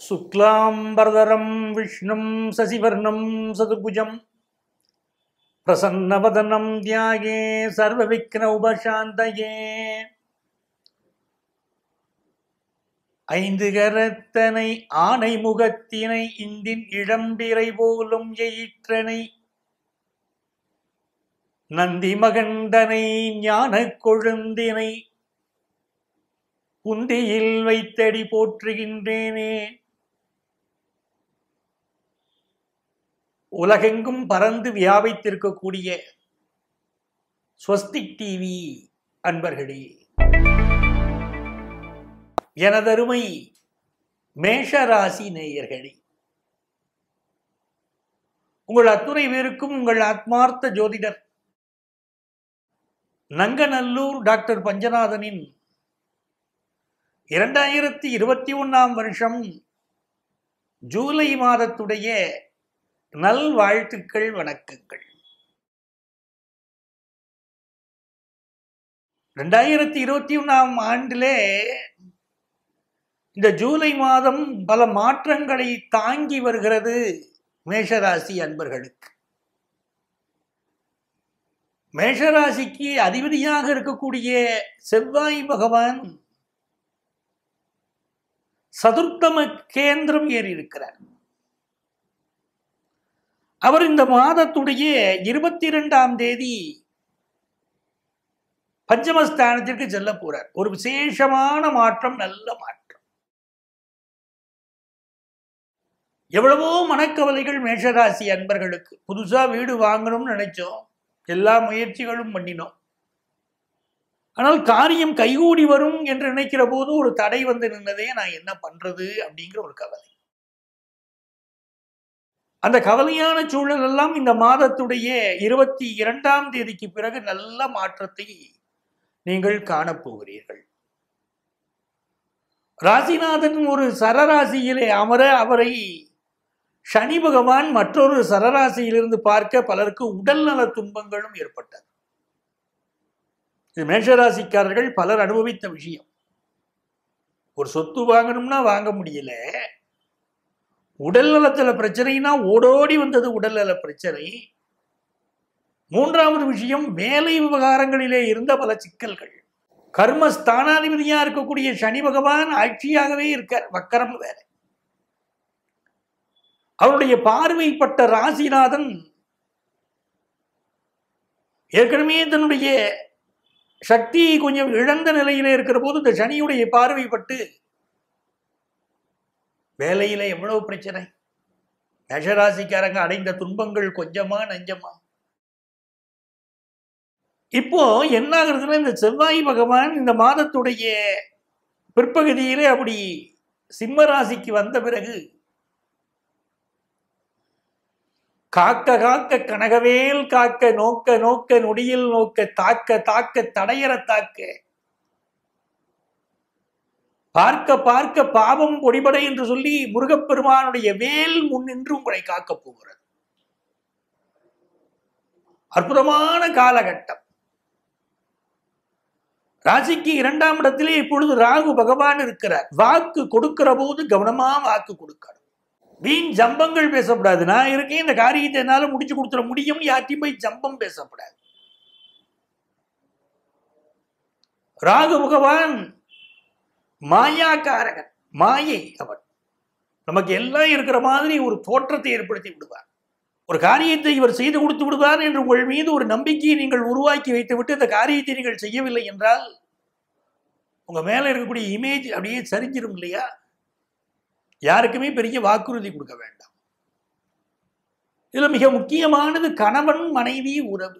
शुक्लाम्बरधरं विष्णुं शशिवर्णं सदुभुजं प्रसन्नवदनं ध्याये सर्वविघ्न उपशान्तये ஐந்து கரத்தனை ஆனை முகத்தினை இந்தின் இளம்பிறை போலும் எயிற்றனை நந்தி மகண்டனை ஞான கொழுந்தினை புந்தியில் வைத்தடி போற்றுகின்றேனே உலகெங்கும் பறந்து வியாபித்திருக்கக்கூடிய ஸ்வஸ்திக் டிவி அன்பர்களே எனதருமை மேஷராசி நேயர்களே உங்கள் அத்துணை பேருக்கும் உங்கள் ஆத்மார்த்த ஜோதிடர் நங்கநல்லூர் டாக்டர் பஞ்சநாதனின் இரண்டாயிரத்தி இருபத்தி ஒன்றாம் வருஷம் ஜூலை மாதத்துடைய நல்வாழ்த்துக்கள் வணக்கங்கள் ரெண்டாயிரத்தி இருபத்தி ஒன்றாம் ஆண்டிலே இந்த ஜூலை மாதம் பல மாற்றங்களை தாங்கி வருகிறது மேஷராசி அன்பர்களுக்கு மேஷராசிக்கு அதிபதியாக இருக்கக்கூடிய செவ்வாய் பகவான் சதுர்த்தம கேந்திரம் ஏறி இருக்கிறார் அவர் இந்த மாதத்துடைய இருபத்தி இரண்டாம் தேதி பஞ்சமஸ்தானத்திற்கு செல்ல போறார் ஒரு விசேஷமான மாற்றம் நல்ல மாற்றம் எவ்வளவோ மனக்கவலைகள் மேஷராசி அன்பர்களுக்கு புதுசா வீடு வாங்கணும்னு நினைச்சோம் எல்லா முயற்சிகளும் பண்ணினோம் ஆனால் காரியம் கைகூடி வரும் என்று நினைக்கிற போது ஒரு தடை வந்து நின்னதே நான் என்ன பண்றது அப்படிங்கிற ஒரு கவலை அந்த கவலையான சூழல் எல்லாம் இந்த மாதத்துடைய இருபத்தி இரண்டாம் தேதிக்கு பிறகு நல்ல மாற்றத்தை நீங்கள் காணப்போகிறீர்கள் ராசிநாதன் ஒரு சரராசியிலே அமர அவரை சனி பகவான் மற்றொரு சரராசியிலிருந்து பார்க்க பலருக்கு உடல் நல துன்பங்களும் ஏற்பட்டது இது மேஷராசிக்காரர்கள் பலர் அனுபவித்த விஷயம் ஒரு சொத்து வாங்கணும்னா வாங்க முடியல உடல் நலத்துல பிரச்சனைனா ஓடோடி வந்தது உடல் நல பிரச்சனை மூன்றாவது விஷயம் வேலை விவகாரங்களிலே இருந்த பல சிக்கல்கள் கர்ம ஸ்தானாதிபதியா இருக்கக்கூடிய சனி பகவான் ஆட்சியாகவே இருக்கார் வக்கரம் வேற அவருடைய பார்வைப்பட்ட ராசிநாதன் ஏற்கனவே தன்னுடைய சக்தி கொஞ்சம் இழந்த நிலையில இருக்கிற போது இந்த சனியுடைய பார்வைப்பட்டு வேலையில எவ்வளவு பிரச்சனை மேஷராசிக்காரங்க அடைந்த துன்பங்கள் கொஞ்சமா நஞ்சமா இப்போ என்ன ஆகுறதுன்னா இந்த செவ்வாய் பகவான் இந்த மாதத்துடைய பிற்பகுதியிலே அப்படி சிம்ம ராசிக்கு வந்த பிறகு காக்க காக்க கனகவேல் காக்க நோக்க நோக்க நொடியில் நோக்க தாக்க தாக்க தடையற தாக்க பார்க்க பார்க்க பாவம் பொடிபடை என்று சொல்லி முருகப்பெருமானுடைய வேல் முன்னின்று உங்களை காக்கப் போகிறது அற்புதமான காலகட்டம் ராசிக்கு இரண்டாம் இடத்திலே இப்பொழுது ராகு பகவான் இருக்கிறார் வாக்கு கொடுக்கிற போது கவனமா வாக்கு கொடுக்கணும் வீண் ஜம்பங்கள் பேசக்கூடாது நான் இருக்கேன் இந்த காரியத்தை என்னால முடிச்சு கொடுத்துட முடியும் யார்ட்டையும் போய் ஜம்பம் பேசக்கூடாது ராகு பகவான் மாயாக்காரகன் மாயை அவன் நமக்கு எல்லாம் இருக்கிற மாதிரி ஒரு தோற்றத்தை ஏற்படுத்தி விடுவார் ஒரு காரியத்தை இவர் செய்து கொடுத்து விடுவார் என்று உங்கள் மீது ஒரு நம்பிக்கையை நீங்கள் உருவாக்கி வைத்துவிட்டு அந்த காரியத்தை நீங்கள் செய்யவில்லை என்றால் உங்க மேல இருக்கக்கூடிய இமேஜ் அப்படியே சரிஞ்சிரும் இல்லையா யாருக்குமே பெரிய வாக்குறுதி கொடுக்க வேண்டாம் இதுல மிக முக்கியமானது கணவன் மனைவி உறவு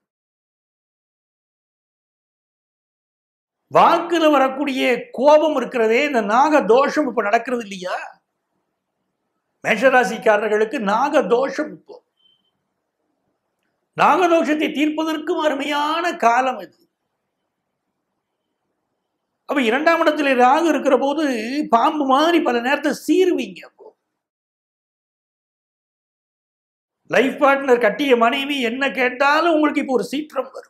வாக்குல வரக்கூடிய கோபம் இருக்கிறதே இந்த நாக தோஷம் இப்ப நடக்கிறது இல்லையா மேஷராசிக்காரர்களுக்கு நாக தோஷம் இப்போ நாகதோஷத்தை தீர்ப்பதற்கும் அருமையான காலம் இது அப்ப இரண்டாம் இடத்துல ராகு இருக்கிற போது பாம்பு மாதிரி பல நேரத்தை சீருவீங்க அப்போ லைஃப் பார்ட்னர் கட்டிய மனைவி என்ன கேட்டாலும் உங்களுக்கு இப்போ ஒரு சீற்றம் வரும்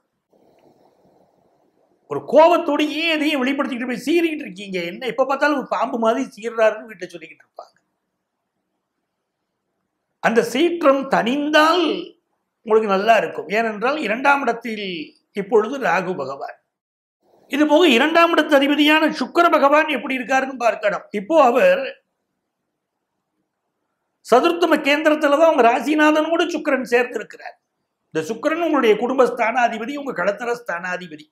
ஒரு கோபத்தோடையே எதையும் வெளிப்படுத்திக்கிட்டு போய் சீறிக்கிட்டு இருக்கீங்க என்ன எப்ப பார்த்தாலும் ஒரு பாம்பு மாதிரி சீர்றாருன்னு வீட்டை சொல்லிக்கிட்டு இருப்பாங்க அந்த சீற்றம் தனிந்தால் உங்களுக்கு நல்லா இருக்கும் ஏனென்றால் இரண்டாம் இடத்தில் இப்பொழுது ராகு பகவான் இது போக இரண்டாம் இடத்து அதிபதியான சுக்கர பகவான் எப்படி இருக்காருன்னு பார்க்கணும் இப்போ அவர் சதுர்த்தம கேந்திரத்துல தான் உங்க ராசிநாதன் கூட சுக்கரன் சேர்ந்து இருக்கிறார் இந்த சுக்கரன் உங்களுடைய குடும்ப ஸ்தானாதிபதி உங்க கடத்தர ஸ்தானாதிபதி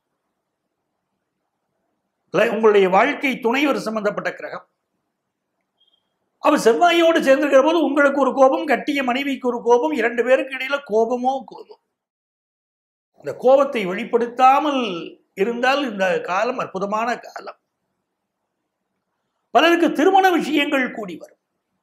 இல்ல, உங்களுடைய வாழ்க்கை துணைவர் சம்பந்தப்பட்ட கிரகம் அவர் செவ்வாயோடு சேர்ந்திருக்கிற போது உங்களுக்கு ஒரு கோபம் கட்டிய மனைவிக்கு ஒரு கோபம் இரண்டு பேருக்கு இடையில கோபமோ கோபம் இந்த கோபத்தை வெளிப்படுத்தாமல் இருந்தால் இந்த காலம் அற்புதமான காலம் பலருக்கு திருமண விஷயங்கள் கூடி வரும்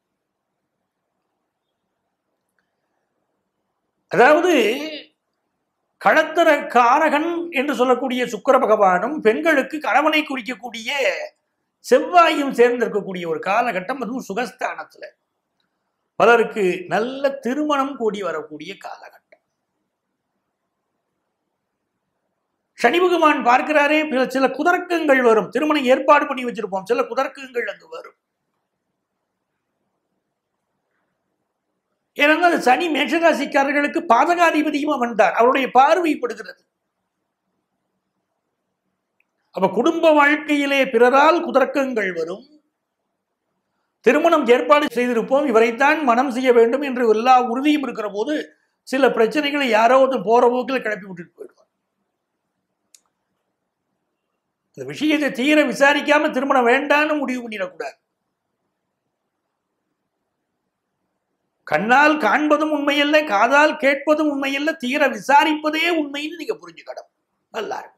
அதாவது களத்தர காரகன் என்று சொல்லக்கூடிய சுக்கிர பகவானும் பெண்களுக்கு கணவனை குறிக்கக்கூடிய செவ்வாயும் சேர்ந்திருக்கக்கூடிய ஒரு காலகட்டம் அதுவும் சுகஸ்தானத்துல பலருக்கு நல்ல திருமணம் கூடி வரக்கூடிய காலகட்டம் சனி பகவான் பார்க்கிறாரே சில சில குதர்க்கங்கள் வரும் திருமணம் ஏற்பாடு பண்ணி வச்சிருப்போம் சில குதர்க்கங்கள் அங்கு வரும் ஏன்னா அது சனி மேஷராசிக்காரர்களுக்கு பாதகாதிபதியும் அவன்தான் அவருடைய பார்வைப்படுகிறது அப்ப குடும்ப வாழ்க்கையிலே பிறரால் குதர்க்கங்கள் வரும் திருமணம் ஏற்பாடு செய்திருப்போம் இவரைத்தான் மனம் செய்ய வேண்டும் என்று எல்லா உறுதியும் இருக்கிற போது சில பிரச்சனைகளை யாரோ ஒருத்தர் போற போக்கில் கிளப்பி விட்டுட்டு போயிடுவார் இந்த விஷயத்தை தீர விசாரிக்காம திருமணம் வேண்டான்னு முடிவு பண்ணிடக்கூடாது கண்ணால் காண்பதும் உண்மையல்ல காதால் கேட்பதும் உண்மையல்ல தீர விசாரிப்பதே உண்மைன்னு நீங்க புரிஞ்சுக்கணும் நல்லா இருக்கும்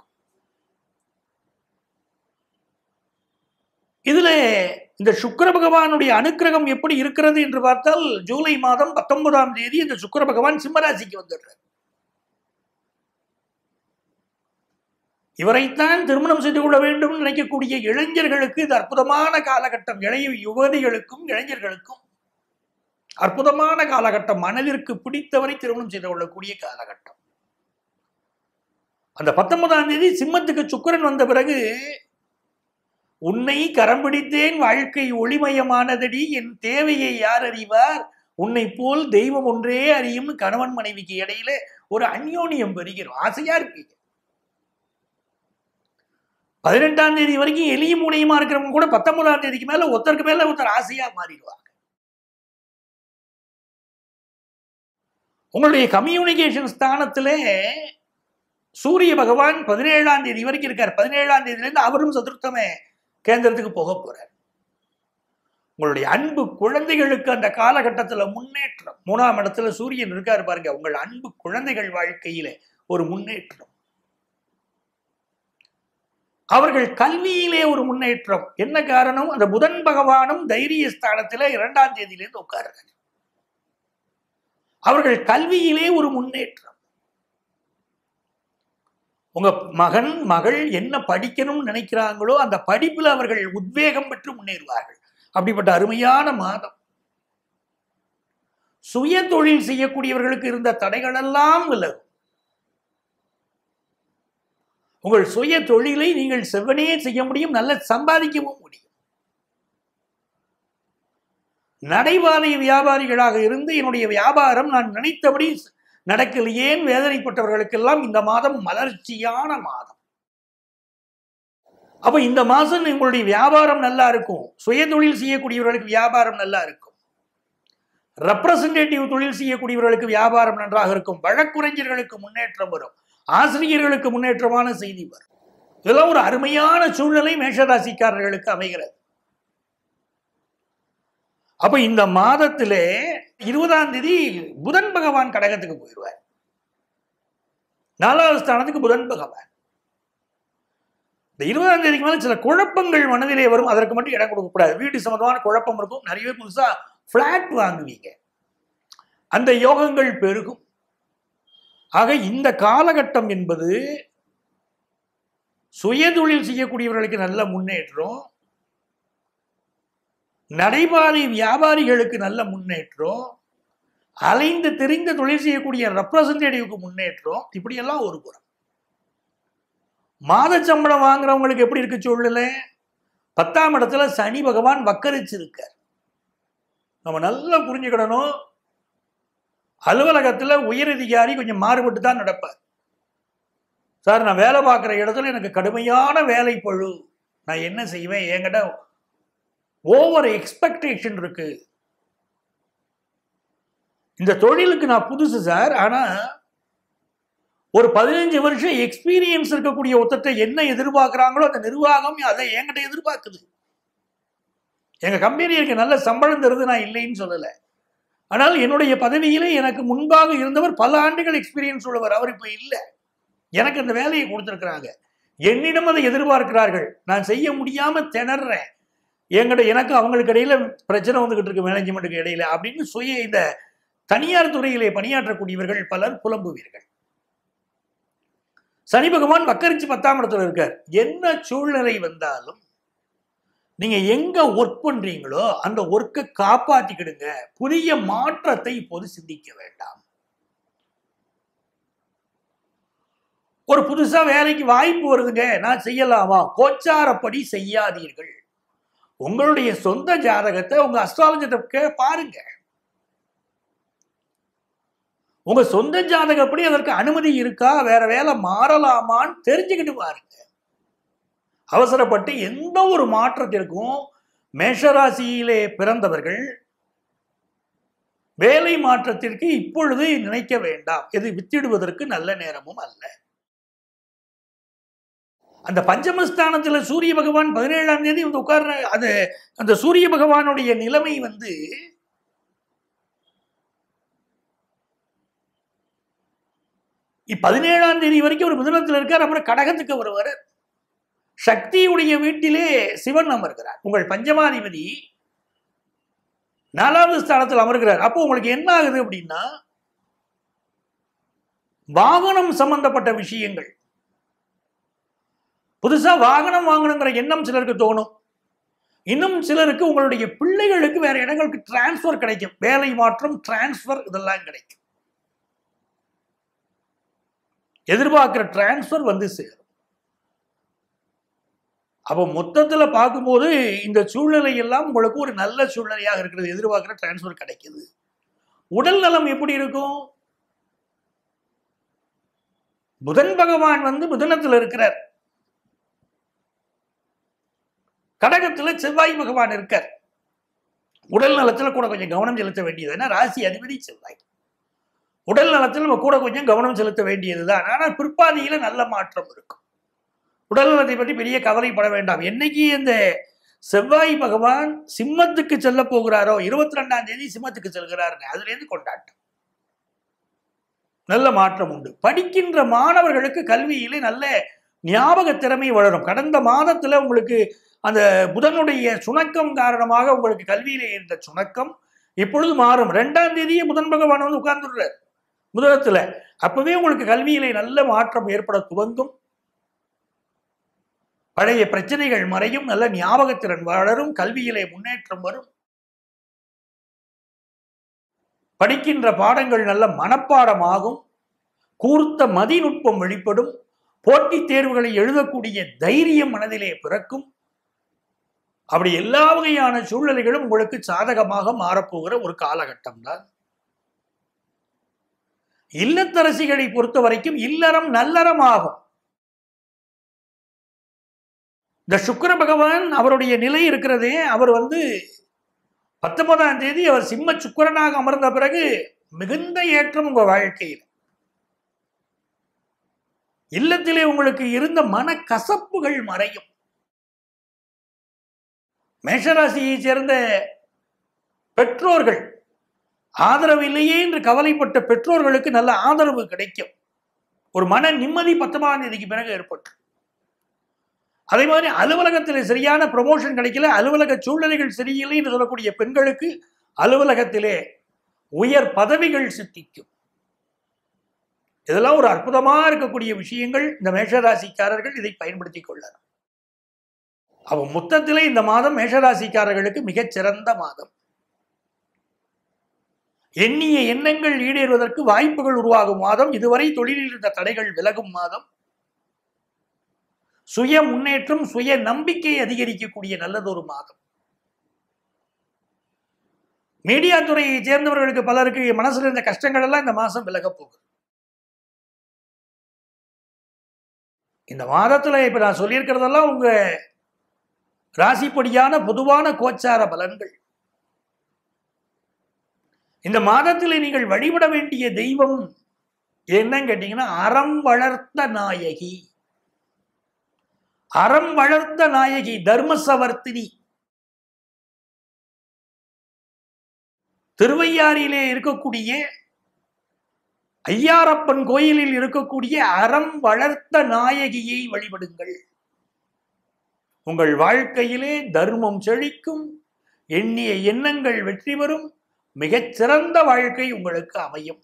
இதுல இந்த சுக்கிர பகவானுடைய அனுக்கிரகம் எப்படி இருக்கிறது என்று பார்த்தால் ஜூலை மாதம் பத்தொன்பதாம் தேதி இந்த சுக்கிர பகவான் சிம்மராசிக்கு வந்துடுறார் இவரைத்தான் திருமணம் செய்து கொள்ள வேண்டும் நினைக்கக்கூடிய இளைஞர்களுக்கு இது அற்புதமான காலகட்டம் இளைய யுவதிகளுக்கும் இளைஞர்களுக்கும் அற்புதமான காலகட்டம் மனதிற்கு பிடித்தவரை திருமணம் செய்து கொள்ளக்கூடிய காலகட்டம் அந்த பத்தொன்பதாம் தேதி சிம்மத்துக்கு சுக்கிரன் வந்த பிறகு உன்னை கரம் பிடித்தேன் வாழ்க்கை ஒளிமயமானதடி என் தேவையை யார் அறிவார் உன்னை போல் தெய்வம் ஒன்றே அறியும்னு கணவன் மனைவிக்கு இடையில ஒரு அந்யோன்யம் பெறுகிறோம் ஆசையா இருப்பீங்க பதினெட்டாம் தேதி வரைக்கும் எளிய மூலியமா இருக்கிறவங்க கூட பத்தொன்பதாம் தேதிக்கு மேல ஒருத்தருக்கு மேல ஒருத்தர் ஆசையா மாறிடுவாங்க உங்களுடைய கம்யூனிகேஷன் ஸ்தானத்திலே சூரிய பகவான் பதினேழாம் தேதி வரைக்கும் இருக்கார் பதினேழாம் தேதியிலிருந்து அவரும் சதுர்த்தமே கேந்திரத்துக்கு போக போறார் உங்களுடைய அன்பு குழந்தைகளுக்கு அந்த காலகட்டத்தில் முன்னேற்றம் மூணாம் இடத்துல சூரியன் இருக்காரு பாருங்க உங்கள் அன்பு குழந்தைகள் வாழ்க்கையில ஒரு முன்னேற்றம் அவர்கள் கல்வியிலே ஒரு முன்னேற்றம் என்ன காரணம் அந்த புதன் பகவானும் தைரிய ஸ்தானத்தில இரண்டாம் தேதியிலிருந்து உட்காருறாங்க அவர்கள் கல்வியிலே ஒரு முன்னேற்றம் உங்க மகன் மகள் என்ன படிக்கணும்னு நினைக்கிறாங்களோ அந்த படிப்புல அவர்கள் உத்வேகம் பெற்று முன்னேறுவார்கள் அப்படிப்பட்ட அருமையான மாதம் சுய தொழில் செய்யக்கூடியவர்களுக்கு இருந்த தடைகள் எல்லாம் விலகும் உங்கள் சுய தொழிலை நீங்கள் செவ்வனே செய்ய முடியும் நல்ல சம்பாதிக்கவும் முடியும் நடைபாதை வியாபாரிகளாக இருந்து என்னுடைய வியாபாரம் நான் நினைத்தபடி நடக்கலையேன் வேதனைப்பட்டவர்களுக்கெல்லாம் இந்த மாதம் மலர்ச்சியான மாதம் அப்ப இந்த மாசம் உங்களுடைய வியாபாரம் நல்லா இருக்கும் சுய தொழில் செய்யக்கூடியவர்களுக்கு வியாபாரம் நல்லா இருக்கும் ரெப்ரசன்டேட்டிவ் தொழில் செய்யக்கூடியவர்களுக்கு வியாபாரம் நன்றாக இருக்கும் வழக்குரைஞர்களுக்கு முன்னேற்றம் வரும் ஆசிரியர்களுக்கு முன்னேற்றமான செய்தி வரும் இதெல்லாம் ஒரு அருமையான சூழ்நிலை மேஷராசிக்காரர்களுக்கு அமைகிறது அப்ப இந்த மாதத்திலே இருபதாம் தேதி புதன் பகவான் கடகத்துக்கு போயிடுவார் நாலாவது ஸ்தானத்துக்கு புதன் பகவான் இந்த இருபதாம் தேதிக்கு மேல சில குழப்பங்கள் மனதிலே வரும் அதற்கு மட்டும் இடம் கொடுக்கக்கூடாது வீடு சம்பந்தமான குழப்பம் இருக்கும் நிறைய பேர் புதுசா பிளாட் வாங்குவீங்க அந்த யோகங்கள் பெருகும் ஆக இந்த காலகட்டம் என்பது சுயதொழில் செய்யக்கூடியவர்களுக்கு நல்ல முன்னேற்றம் நடைபாதை வியாபாரிகளுக்கு நல்ல முன்னேற்றம் அலைந்து தெரிந்த தொழில் செய்யக்கூடிய ரெப்ரசன்டேட்டிவ்க்கு முன்னேற்றம் இப்படியெல்லாம் ஒரு புறம் மாத சம்பளம் வாங்குறவங்களுக்கு எப்படி இருக்கு சூழ்நிலை பத்தாம் இடத்துல சனி பகவான் வக்கரிச்சிருக்கார் நம்ம நல்லா புரிஞ்சுக்கிடணும் அலுவலகத்துல உயரதிகாரி கொஞ்சம் மாறுபட்டு தான் நடப்பார் சார் நான் வேலை பார்க்குற இடத்துல எனக்கு கடுமையான வேலை பழு நான் என்ன செய்வேன் என்கிட்ட ஓவர் எக்ஸ்பெக்டேஷன் இருக்கு இந்த தொழிலுக்கு நான் புதுசு சார் ஆனா ஒரு பதினஞ்சு வருஷம் எக்ஸ்பீரியன்ஸ் இருக்கக்கூடிய ஒருத்தத்தை என்ன எதிர்பார்க்குறாங்களோ அந்த நிர்வாகம் அதை என்கிட்ட எதிர்பார்க்குது எங்க கம்பெனி எனக்கு நல்ல சம்பளம் தருது நான் இல்லைன்னு சொல்லலை ஆனால் என்னுடைய பதவியிலே எனக்கு முன்பாக இருந்தவர் பல ஆண்டுகள் எக்ஸ்பீரியன்ஸ் உள்ளவர் அவர் இப்போ இல்லை எனக்கு அந்த வேலையை கொடுத்துருக்குறாங்க என்னிடம் அதை எதிர்பார்க்கிறார்கள் நான் செய்ய முடியாம திணறேன் என்கிட்ட எனக்கு அவங்களுக்கு இடையில பிரச்சனை வந்துகிட்டு இருக்கு மேனேஜ்மெண்ட்டுக்கு இடையில அப்படின்னு சுய இந்த தனியார் துறையிலே பணியாற்றக்கூடியவர்கள் பலர் புலம்புவீர்கள் சனி பகவான் வக்கரிச்சு பத்தாம் இடத்துல இருக்கார் என்ன சூழ்நிலை வந்தாலும் நீங்க எங்க ஒர்க் பண்றீங்களோ அந்த ஒர்க்கை காப்பாத்திக்கிடுங்க புதிய மாற்றத்தை இப்போது சிந்திக்க வேண்டாம் ஒரு புதுசா வேலைக்கு வாய்ப்பு வருதுங்க நான் செய்யலாமா கோச்சாரப்படி செய்யாதீர்கள் உங்களுடைய சொந்த ஜாதகத்தை உங்க அஸ்ட்ராலஜிட்ட பாருங்க உங்க சொந்த ஜாதகப்படி அதற்கு அனுமதி இருக்கா வேற வேலை மாறலாமான்னு தெரிஞ்சுக்கிட்டு பாருங்க அவசரப்பட்டு எந்த ஒரு மாற்றத்திற்கும் மேஷராசியிலே பிறந்தவர்கள் வேலை மாற்றத்திற்கு இப்பொழுது நினைக்க வேண்டாம் இது வித்திடுவதற்கு நல்ல நேரமும் அல்ல அந்த பஞ்சமஸ்தானத்துல சூரிய பகவான் பதினேழாம் தேதி வந்து உட்கார்ற அது அந்த சூரிய பகவானுடைய நிலைமை வந்து பதினேழாம் தேதி வரைக்கும் ஒரு மிதுனத்தில் இருக்கார் அப்புறம் கடகத்துக்கு வருவார் சக்தியுடைய வீட்டிலே சிவன் அமர்கிறார் உங்கள் பஞ்சமாதிபதி நாலாவது ஸ்தானத்தில் அமர்கிறார் அப்போ உங்களுக்கு என்ன ஆகுது அப்படின்னா வாகனம் சம்பந்தப்பட்ட விஷயங்கள் புதுசா வாகனம் வாங்கணுங்கிற எண்ணம் சிலருக்கு தோணும் இன்னும் சிலருக்கு உங்களுடைய பிள்ளைகளுக்கு வேற இடங்களுக்கு டிரான்ஸ்ஃபர் கிடைக்கும் வேலை மாற்றம் டிரான்ஸ்ஃபர் இதெல்லாம் கிடைக்கும் எதிர்பார்க்கிற டிரான்ஸ்ஃபர் வந்து சேரும் அப்போ மொத்தத்துல பார்க்கும்போது இந்த சூழ்நிலை எல்லாம் உங்களுக்கு ஒரு நல்ல சூழ்நிலையாக இருக்கிறது எதிர்பார்க்கிற டிரான்ஸ்ஃபர் கிடைக்குது உடல் நலம் எப்படி இருக்கும் புதன் பகவான் வந்து புதனத்தில் இருக்கிறார் கடகத்துல செவ்வாய் பகவான் இருக்கார் உடல் நலத்துல கூட கொஞ்சம் கவனம் செலுத்த வேண்டியது ஏன்னா ராசி அதிபதி செவ்வாய் உடல் நலத்தில் நம்ம கூட கொஞ்சம் கவனம் செலுத்த வேண்டியதுதான் ஆனால் பிற்பாதியில நல்ல மாற்றம் இருக்கும் உடல் நலத்தை பற்றி பெரிய கவலைப்பட வேண்டாம் என்னைக்கு இந்த செவ்வாய் பகவான் சிம்மத்துக்கு செல்ல போகிறாரோ இருபத்தி ரெண்டாம் தேதி சிம்மத்துக்கு செல்கிறார் அதுலேருந்து கொண்டாட்டம் நல்ல மாற்றம் உண்டு படிக்கின்ற மாணவர்களுக்கு கல்வியிலே நல்ல ஞாபக திறமை வளரும் கடந்த மாதத்துல உங்களுக்கு அந்த புதனுடைய சுணக்கம் காரணமாக உங்களுக்கு கல்வியிலே இருந்த சுணக்கம் இப்பொழுது மாறும் ரெண்டாம் தேதியே புதன் பகவான் வந்து உட்கார்ந்துடுறார் புதனத்துல அப்பவே உங்களுக்கு கல்வியிலே நல்ல மாற்றம் ஏற்பட துவங்கும் பழைய பிரச்சனைகள் மறையும் நல்ல ஞாபகத்திறன் வளரும் கல்வியிலே முன்னேற்றம் வரும் படிக்கின்ற பாடங்கள் நல்ல மனப்பாடமாகும் கூர்த்த மதிநுட்பம் வெளிப்படும் போட்டித் தேர்வுகளை எழுதக்கூடிய தைரியம் மனதிலே பிறக்கும் அப்படி எல்லா வகையான சூழ்நிலைகளும் உங்களுக்கு சாதகமாக மாறப்போகிற ஒரு காலகட்டம் தான் இல்லத்தரசிகளை பொறுத்த வரைக்கும் இல்லறம் நல்லறம் ஆகும் இந்த சுக்கர பகவான் அவருடைய நிலை இருக்கிறதே அவர் வந்து பத்தொன்பதாம் தேதி அவர் சிம்ம சுக்கரனாக அமர்ந்த பிறகு மிகுந்த ஏற்றம் உங்க வாழ்க்கையில் இல்லத்திலே உங்களுக்கு இருந்த மன கசப்புகள் மறையும் மேஷராசியை சேர்ந்த பெற்றோர்கள் ஆதரவு இல்லையே என்று கவலைப்பட்ட பெற்றோர்களுக்கு நல்ல ஆதரவு கிடைக்கும் ஒரு மன நிம்மதி பத்தொன்பதாம் தேதிக்கு பிறகு ஏற்பட்டு அதே மாதிரி அலுவலகத்தில் சரியான ப்ரமோஷன் கிடைக்கல அலுவலக சூழ்நிலைகள் சரியில்லை என்று சொல்லக்கூடிய பெண்களுக்கு அலுவலகத்திலே உயர் பதவிகள் சித்திக்கும் இதெல்லாம் ஒரு அற்புதமா இருக்கக்கூடிய விஷயங்கள் இந்த மேஷராசிக்காரர்கள் இதை பயன்படுத்திக் கொள்ளலாம் அவ மொத்தத்திலே இந்த மாதம் மேஷராசிக்காரர்களுக்கு மிகச் சிறந்த மாதம் எண்ணிய எண்ணங்கள் ஈடேறுவதற்கு வாய்ப்புகள் உருவாகும் மாதம் இதுவரை தொழிலில் இருந்த தடைகள் விலகும் மாதம் சுய முன்னேற்றம் சுய நம்பிக்கை அதிகரிக்கக்கூடிய நல்லதொரு மாதம் மீடியா துறையை சேர்ந்தவர்களுக்கு பலருக்கு மனசுல இருந்த கஷ்டங்கள் எல்லாம் இந்த மாசம் விலகப் போகுது இந்த மாதத்துல இப்ப நான் சொல்லியிருக்கிறதெல்லாம் உங்க ராசிப்படியான பொதுவான கோச்சார பலன்கள் இந்த மாதத்தில் நீங்கள் வழிபட வேண்டிய தெய்வம் என்னன்னு கேட்டீங்கன்னா அறம் வளர்த்த நாயகி அறம் வளர்த்த நாயகி தர்மசவர்த்தினி திருவையாறிலே இருக்கக்கூடிய ஐயாரப்பன் கோயிலில் இருக்கக்கூடிய அறம் வளர்த்த நாயகியை வழிபடுங்கள் உங்கள் வாழ்க்கையிலே தர்மம் செழிக்கும் எண்ணிய எண்ணங்கள் வெற்றி பெறும் மிகச் சிறந்த வாழ்க்கை உங்களுக்கு அமையும்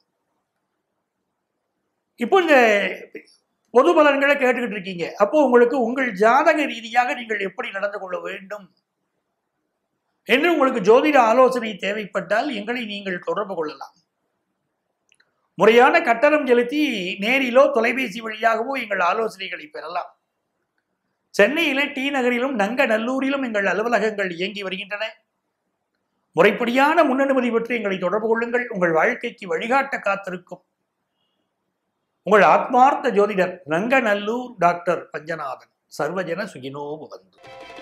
இப்போ இந்த பொது பலன்களை கேட்டுக்கிட்டு இருக்கீங்க அப்போ உங்களுக்கு உங்கள் ஜாதக ரீதியாக நீங்கள் எப்படி நடந்து கொள்ள வேண்டும் என்று உங்களுக்கு ஜோதிட ஆலோசனை தேவைப்பட்டால் எங்களை நீங்கள் தொடர்பு கொள்ளலாம் முறையான கட்டணம் செலுத்தி நேரிலோ தொலைபேசி வழியாகவோ எங்கள் ஆலோசனைகளை பெறலாம் சென்னையில டி நகரிலும் நங்கநல்லூரிலும் எங்கள் அலுவலகங்கள் இயங்கி வருகின்றன முறைப்படியான முன்னனுமதி பெற்று எங்களை தொடர்பு கொள்ளுங்கள் உங்கள் வாழ்க்கைக்கு வழிகாட்ட காத்திருக்கும் உங்கள் ஆத்மார்த்த ஜோதிடர் நங்கநல்லூர் டாக்டர் பஞ்சநாதன் சர்வஜன சுகினோ பவந்து